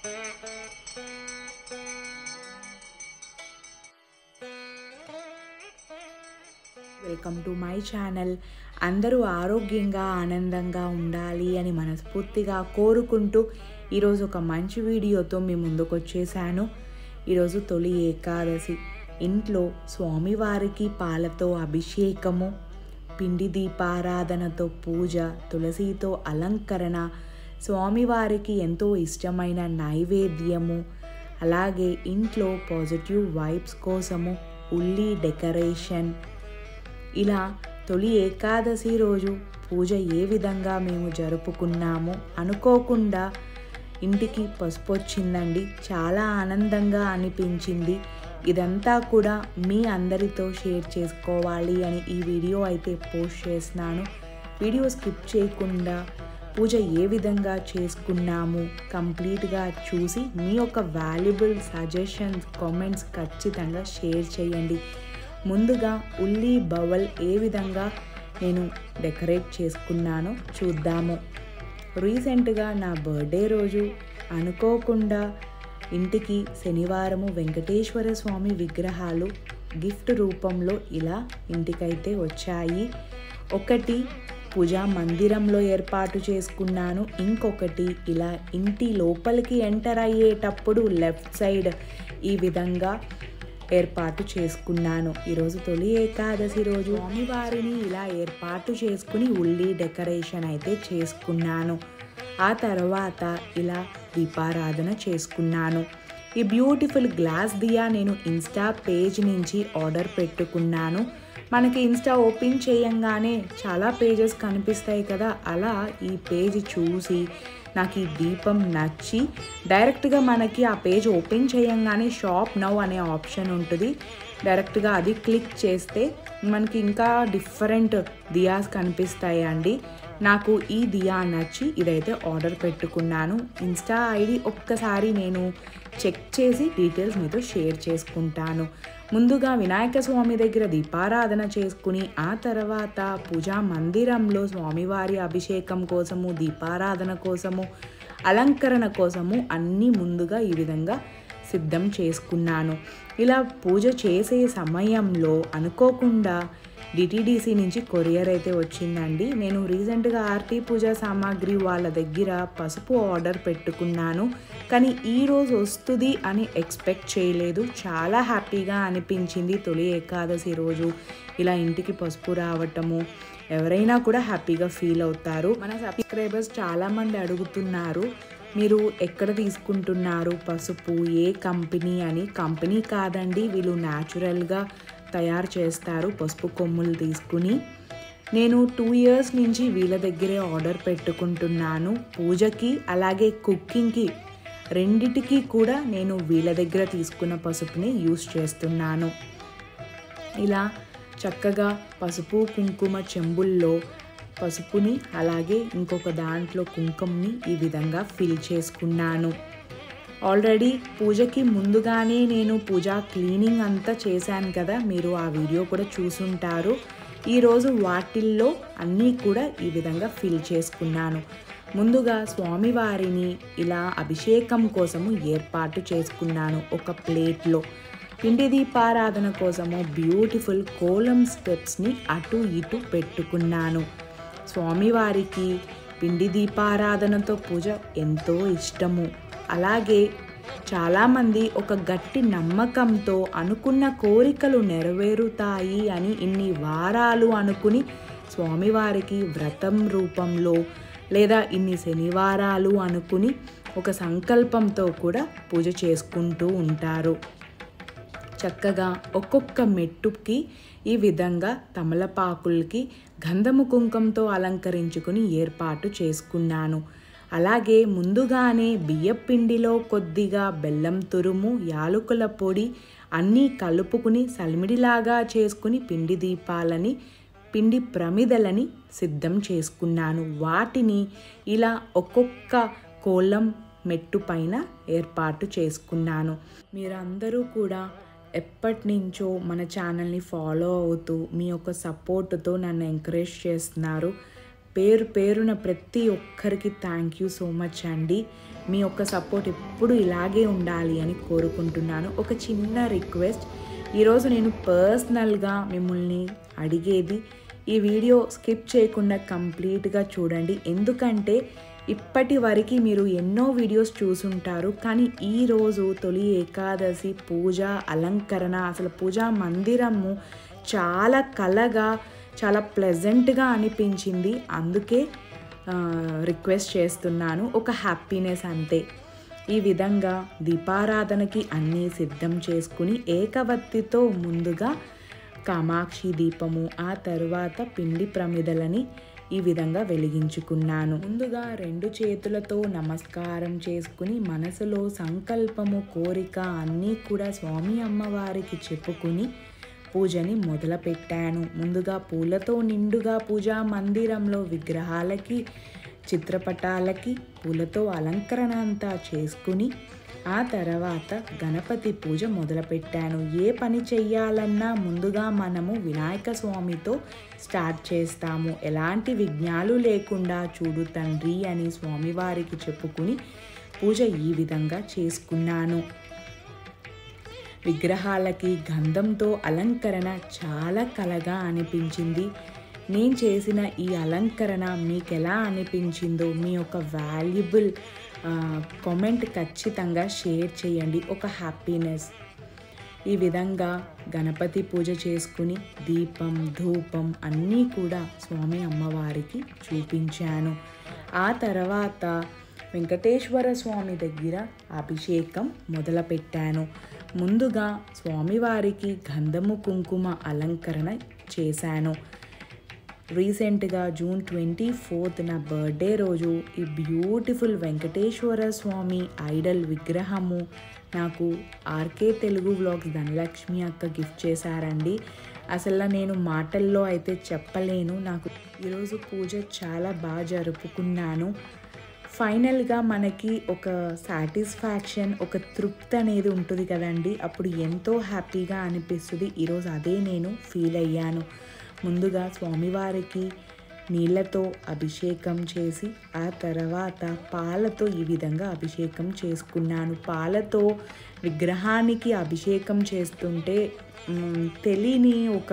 welcome to my channel అందరూ ఆరోగ్యంగా ఆనందంగా ఉండాలి అని మనస్ఫూర్తిగా కోరుకుంటూ ఈరోజు ఒక మంచి వీడియోతో మీ ముందుకు వచ్చేసాను ఈరోజు తొలి ఏకాదశి ఇంట్లో స్వామివారికి పాలతో అభిషేకము పిండి దీపారాధనతో పూజ తులసితో అలంకరణ స్వామివారికి ఎంతో ఇష్టమైన నైవేద్యము అలాగే ఇంట్లో పాజిటివ్ వైబ్స్ కోసము ఉల్లి డెకరేషన్ ఇలా తొలి ఏకాదశి రోజు పూజ ఏ విధంగా మేము జరుపుకున్నాము అనుకోకుండా ఇంటికి పసుపు వచ్చిందండి చాలా ఆనందంగా అనిపించింది ఇదంతా కూడా మీ అందరితో షేర్ చేసుకోవాలి అని ఈ వీడియో అయితే పోస్ట్ చేస్తున్నాను వీడియో స్కిప్ చేయకుండా పూజ ఏ విధంగా చేసుకున్నాము కంప్లీట్గా చూసి మీ యొక్క వాల్యుబుల్ సజెషన్స్ కామెంట్స్ ఖచ్చితంగా షేర్ చేయండి ముందుగా ఉల్లి బవల్ ఏ విధంగా నేను డెకరేట్ చేసుకున్నానో చూద్దాము రీసెంట్గా నా బర్త్డే రోజు అనుకోకుండా ఇంటికి శనివారము వెంకటేశ్వర స్వామి విగ్రహాలు గిఫ్ట్ రూపంలో ఇలా ఇంటికైతే వచ్చాయి ఒకటి పూజా మందిరంలో ఏర్పాటు చేసుకున్నాను ఇంకొకటి ఇలా ఇంటి లోపలికి ఎంటర్ అయ్యేటప్పుడు లెఫ్ట్ సైడ్ ఈ విధంగా ఏర్పాటు చేసుకున్నాను ఈరోజు తొలి ఏకాదశి రోజు స్వామివారిని ఇలా ఏర్పాటు చేసుకుని ఉల్లి డెకరేషన్ అయితే చేసుకున్నాను ఆ తర్వాత ఇలా దీపారాధన చేసుకున్నాను ఈ బ్యూటిఫుల్ గ్లాస్ దియా నేను ఇన్స్టా పేజ్ నుంచి ఆర్డర్ పెట్టుకున్నాను మనకి ఇన్స్టా ఓపెన్ చేయంగానే చాలా పేజెస్ కనిపిస్తాయి కదా అలా ఈ పేజ్ చూసి నాకు ఈ దీపం నచ్చి డైరెక్ట్గా మనకి ఆ పేజ్ ఓపెన్ చేయంగానే షాప్ నవ్ అనే ఆప్షన్ ఉంటుంది డైరెక్ట్గా అది క్లిక్ చేస్తే మనకి ఇంకా డిఫరెంట్ దియాస్ కనిపిస్తాయి అండి నాకు ఈ దియా నచ్చి ఇదైతే ఆర్డర్ పెట్టుకున్నాను ఇన్స్టా ఐడి ఒక్కసారి నేను చెక్ చేసి డీటెయిల్స్ మీతో షేర్ చేసుకుంటాను ముందుగా వినాయక స్వామి దగ్గర దీపారాధన చేసుకుని ఆ తర్వాత పూజా మందిరంలో స్వామివారి అభిషేకం కోసము దీపారాధన కోసము అలంకరణ కోసము అన్నీ ముందుగా ఈ విధంగా సిద్ధం చేసుకున్నాను ఇలా పూజ చేసే సమయంలో అనుకోకుండా డిటీడీసీ నుంచి కొరియర్ అయితే వచ్చిందండి నేను రీసెంట్గా ఆర్టీ పూజా సామాగ్రి వాళ్ళ దగ్గర పసుపు ఆర్డర్ పెట్టుకున్నాను కానీ ఈరోజు వస్తుంది అని ఎక్స్పెక్ట్ చేయలేదు చాలా హ్యాపీగా అనిపించింది తొలి ఏకాదశి రోజు ఇలా ఇంటికి పసుపు రావటము ఎవరైనా కూడా హ్యాపీగా ఫీల్ అవుతారు మన సబ్స్క్రైబర్స్ చాలామంది అడుగుతున్నారు మీరు ఎక్కడ తీసుకుంటున్నారు పసుపు ఏ కంపెనీ అని కంపెనీ కాదండి వీళ్ళు న్యాచురల్గా తయారు చేస్తారు పసుపు కొమ్ములు తీసుకుని నేను టూ ఇయర్స్ నుంచి వీళ్ళ దగ్గరే ఆర్డర్ పెట్టుకుంటున్నాను పూజకి అలాగే కుకింగ్కి రెండిటికి కూడా నేను వీళ్ళ దగ్గర తీసుకున్న పసుపుని యూస్ చేస్తున్నాను ఇలా చక్కగా పసుపు కుంకుమ చెంబుల్లో పసుపుని అలాగే ఇంకొక దాంట్లో కుంకుమని ఈ విధంగా ఫిల్ చేసుకున్నాను ఆల్రెడీ పూజకి ముందుగానే నేను పూజా క్లీనింగ్ అంతా చేశాను కదా మీరు ఆ వీడియో కూడా చూసుంటారు ఈరోజు వాటిల్లో అన్నీ కూడా ఈ విధంగా ఫిల్ చేసుకున్నాను ముందుగా స్వామివారిని ఇలా అభిషేకం కోసము ఏర్పాటు చేసుకున్నాను ఒక ప్లేట్లో పిండి దీపారాధన కోసము బ్యూటిఫుల్ కోలం స్టెప్స్ని అటు ఇటు పెట్టుకున్నాను స్వామివారికి పిండి దీపారాధనతో పూజ ఎంతో ఇష్టము అలాగే చాలామంది ఒక గట్టి నమ్మకంతో అనుకున్న కోరికలు నెరవేరుతాయి అని ఇన్ని వారాలు అనుకుని స్వామివారికి వ్రతం రూపంలో లేదా ఇన్ని శనివారాలు అనుకుని ఒక సంకల్పంతో కూడా పూజ చేసుకుంటూ ఉంటారు చక్కగా ఒక్కొక్క మెట్టుకి ఈ విధంగా తమలపాకులకి గంధము కుంకంతో అలంకరించుకుని ఏర్పాటు చేసుకున్నాను అలాగే ముందుగానే బియ్యపిండిలో కొద్దిగా బెల్లం తురుము యాలకుల పొడి అన్నీ కలుపుకుని సలిమిడిలాగా చేసుకుని పిండి దీపాలని పిండి ప్రమిదలని సిద్ధం చేసుకున్నాను వాటిని ఇలా ఒక్కొక్క కోలం మెట్టు పైన ఏర్పాటు చేసుకున్నాను మీరందరూ కూడా ఎప్పటి నుంచో మన ఛానల్ని ఫాలో అవుతూ మీ యొక్క సపోర్ట్తో నన్ను ఎంకరేజ్ చేస్తున్నారు పేరు పేరున ప్రతి ఒక్కరికి థ్యాంక్ యూ సో మచ్ అండి మీ యొక్క సపోర్ట్ ఎప్పుడు ఇలాగే ఉండాలి అని కోరుకుంటున్నాను ఒక చిన్న రిక్వెస్ట్ ఈరోజు నేను పర్సనల్గా మిమ్మల్ని అడిగేది ఈ వీడియో స్కిప్ చేయకుండా కంప్లీట్గా చూడండి ఎందుకంటే ఇప్పటి వరకు మీరు ఎన్నో వీడియోస్ చూసుంటారు కానీ ఈరోజు తొలి ఏకాదశి పూజ అలంకరణ అసలు పూజా మందిరము చాలా కలగా చాలా ప్లెజెంట్గా అనిపించింది అందుకే రిక్వెస్ట్ చేస్తున్నాను ఒక హ్యాపీనెస్ అంతే ఈ విధంగా దీపారాధనకి అన్నీ సిద్ధం చేసుకుని ఏకవత్తితో ముందుగా కామాక్షి దీపము ఆ తరువాత పిండి ప్రమిదలని ఈ విధంగా వెలిగించుకున్నాను ముందుగా రెండు చేతులతో నమస్కారం చేసుకుని మనసులో సంకల్పము కోరిక అన్నీ కూడా స్వామి అమ్మవారికి చెప్పుకుని పూజని మొదలుపెట్టాను ముందుగా పూలతో నిండుగా పూజా మందిరంలో విగ్రహాలకి చిత్రపటాలకి పూలతో అలంకరణ అంతా చేసుకుని ఆ తర్వాత గణపతి పూజ మొదలుపెట్టాను ఏ పని చెయ్యాలన్నా ముందుగా మనము వినాయక స్వామితో స్టార్ట్ చేస్తాము ఎలాంటి విఘ్నాలు లేకుండా చూడు తండ్రి అని స్వామివారికి చెప్పుకుని పూజ ఈ విధంగా చేసుకున్నాను విగ్రహాలకి గంధంతో అలంకరణ చాలా కలగా అనిపించింది నేను చేసిన ఈ అలంకరణ మీకు ఎలా అనిపించిందో మీ యొక్క వాల్యుబుల్ కామెంట్ ఖచ్చితంగా షేర్ చేయండి ఒక హ్యాపీనెస్ ఈ విధంగా గణపతి పూజ చేసుకుని దీపం ధూపం అన్నీ కూడా స్వామి అమ్మవారికి చూపించాను ఆ తర్వాత వెంకటేశ్వర స్వామి దగ్గర అభిషేకం మొదలుపెట్టాను ముందుగా స్వామివారికి గంధము కుంకుమ అలంకరణ చేశాను రీసెంట్గా జూన్ ట్వంటీ ఫోర్త్ నా బర్త్డే రోజు ఈ బ్యూటిఫుల్ వెంకటేశ్వర స్వామి ఐడల్ విగ్రహము నాకు ఆర్కే తెలుగు వ్లాగ్స్ ధనలక్ష్మి అక్క గిఫ్ట్ చేశారండి అసలు నేను మాటల్లో అయితే చెప్పలేను నాకు ఈరోజు పూజ చాలా బాగా జరుపుకున్నాను ఫైనల్గా మనకి ఒక సాటిస్ఫాక్షన్ ఒక తృప్తి అనేది ఉంటుంది కదండి అప్పుడు ఎంతో హ్యాపీగా అనిపిస్తుంది ఈరోజు అదే నేను ఫీల్ అయ్యాను ముందుగా స్వామివారికి నీళ్ళతో అభిషేకం చేసి ఆ తర్వాత పాలతో ఈ విధంగా అభిషేకం చేసుకున్నాను పాలతో విగ్రహానికి అభిషేకం చేస్తుంటే మ్, తెలియని ఒక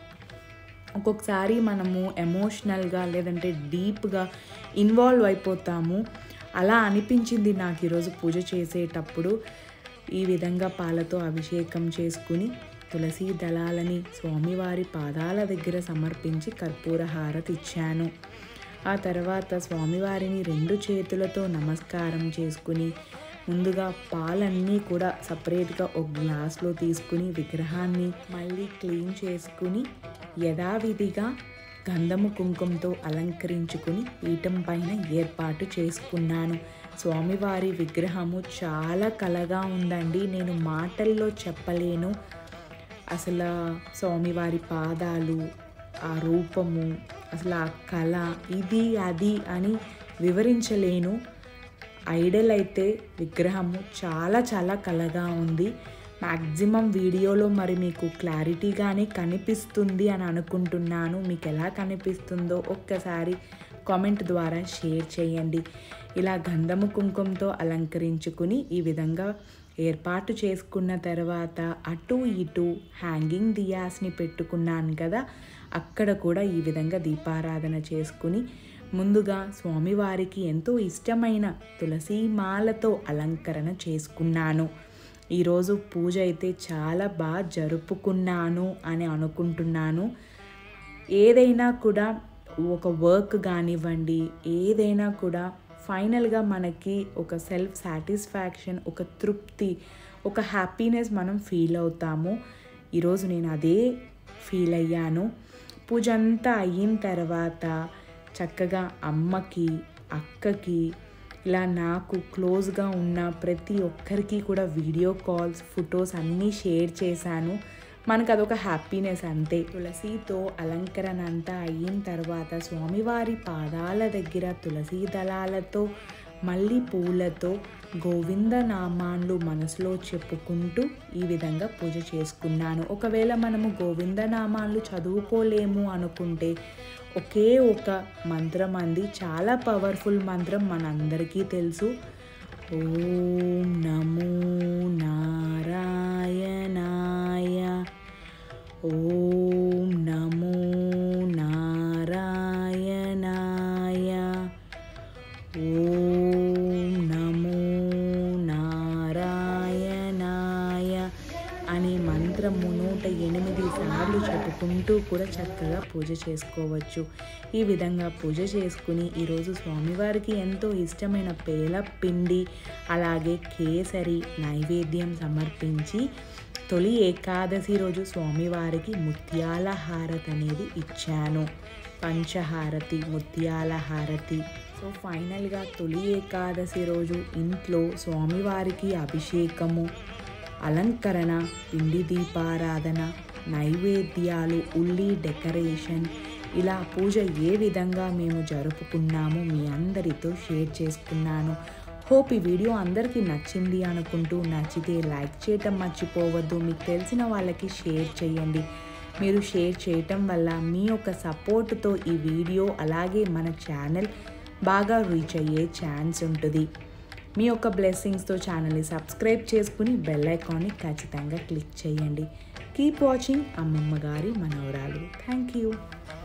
ఒక్కొక్కసారి మనము ఎమోషనల్గా లేదంటే డీప్గా ఇన్వాల్వ్ అయిపోతాము అలా అనిపించింది నాకు ఈరోజు పూజ చేసేటప్పుడు ఈ విధంగా పాలతో అభిషేకం చేసుకుని తులసి దళాలని స్వామివారి పాదాల దగ్గర సమర్పించి కర్పూర హారతి ఇచ్చాను ఆ తర్వాత స్వామివారిని రెండు చేతులతో నమస్కారం చేసుకుని ముందుగా పాలన్నీ కూడా సపరేట్గా ఒక గ్లాస్లో తీసుకుని విగ్రహాన్ని మళ్ళీ క్లీన్ చేసుకుని యథావిధిగా గంధము కుంకుమతో అలంకరించుకుని పీఠం పైన ఏర్పాటు చేసుకున్నాను స్వామివారి విగ్రహము చాలా కలగా ఉందండి నేను మాటల్లో చెప్పలేను అసలు స్వామివారి పాదాలు ఆ రూపము అసలు ఆ కళ ఇది అది అని వివరించలేను ఐడల్ అయితే విగ్రహము చాలా చాలా కలగా ఉంది మ్యాక్సిమం వీడియోలో మరి మీకు క్లారిటీగానే కనిపిస్తుంది అని అనుకుంటున్నాను మీకు ఎలా కనిపిస్తుందో ఒక్కసారి కామెంట్ ద్వారా షేర్ చేయండి ఇలా గంధము కుంకుమతో అలంకరించుకుని ఈ విధంగా ఏర్పాటు చేసుకున్న తర్వాత అటు ఇటు హ్యాంగింగ్ దియాస్ని పెట్టుకున్నాను కదా అక్కడ కూడా ఈ విధంగా దీపారాధన చేసుకుని ముందుగా స్వామివారికి ఎంతో ఇష్టమైన తులసి మాలతో అలంకరణ చేసుకున్నాను ఈరోజు పూజ అయితే చాలా బాగా జరుపుకున్నాను అని అనుకుంటున్నాను ఏదైనా కూడా ఒక వర్క్ కానివ్వండి ఏదైనా కూడా ఫైనల్గా మనకి ఒక సెల్ఫ్ సాటిస్ఫాక్షన్ ఒక తృప్తి ఒక హ్యాపీనెస్ మనం ఫీల్ అవుతాము ఈరోజు నేను అదే ఫీల్ అయ్యాను పూజ అంతా అయిన తర్వాత చక్కగా అమ్మకి అక్కకి ఇలా నాకు క్లోజ్గా ఉన్న ప్రతి ఒక్కరికి కూడా వీడియో కాల్స్ ఫొటోస్ అన్నీ షేర్ చేశాను మనకు అదొక హ్యాపీనెస్ అంతే తులసితో అలంకరణ అంతా అయిన తర్వాత స్వామివారి పాదాల దగ్గర తులసి దళాలతో మళ్ళీ పూలతో గోవింద నామాన్లు మనసులో చెప్పుకుంటూ ఈ విధంగా పూజ చేసుకున్నాను ఒకవేళ మనము గోవింద నామాన్లు చదువుకోలేము అనుకుంటే ఒకే ఒక మంత్రం అంది చాలా పవర్ఫుల్ మంత్రం మనందరికీ తెలుసు ఓం నమో నారాయణాయ ఓం నమో నారాయణాయ ఓం నమో నారాయణాయ అనే మంత్రము నూట ఎనిమిది సార్లు చెప్పుకుంటూ కూడా చక్కగా పూజ చేసుకోవచ్చు ఈ విధంగా పూజ చేసుకుని ఈరోజు స్వామివారికి ఎంతో ఇష్టమైన పేల పిండి అలాగే కేసరి నైవేద్యం సమర్పించి తొలి ఏకాదశి రోజు స్వామివారికి ముత్యాల హారతి అనేది ఇచ్చాను పంచహారతి ముత్యాల హారతి సో ఫైనల్గా తొలి ఏకాదశి రోజు ఇంట్లో స్వామివారికి అభిషేకము అలంకరణ పిండి దీపారాధన నైవేద్యాలు ఉల్లి డెకరేషన్ ఇలా పూజ ఏ విధంగా మేము జరుపుకున్నామో మీ అందరితో షేర్ చేసుకున్నాను హోప్ ఈ వీడియో అందరికీ నచ్చింది అనుకుంటూ నచ్చితే లైక్ చేయటం మర్చిపోవద్దు మీకు తెలిసిన వాళ్ళకి షేర్ చేయండి మీరు షేర్ చేయటం వల్ల మీ యొక్క సపోర్ట్తో ఈ వీడియో అలాగే మన ఛానల్ బాగా రీచ్ అయ్యే ఛాన్స్ ఉంటుంది మీ యొక్క బ్లెస్సింగ్స్తో ఛానల్ని సబ్స్క్రైబ్ చేసుకుని బెల్ ఐకాన్ని ఖచ్చితంగా క్లిక్ చేయండి కీప్ వాచింగ్ అమ్మమ్మ గారి మనవరాలు థ్యాంక్ యూ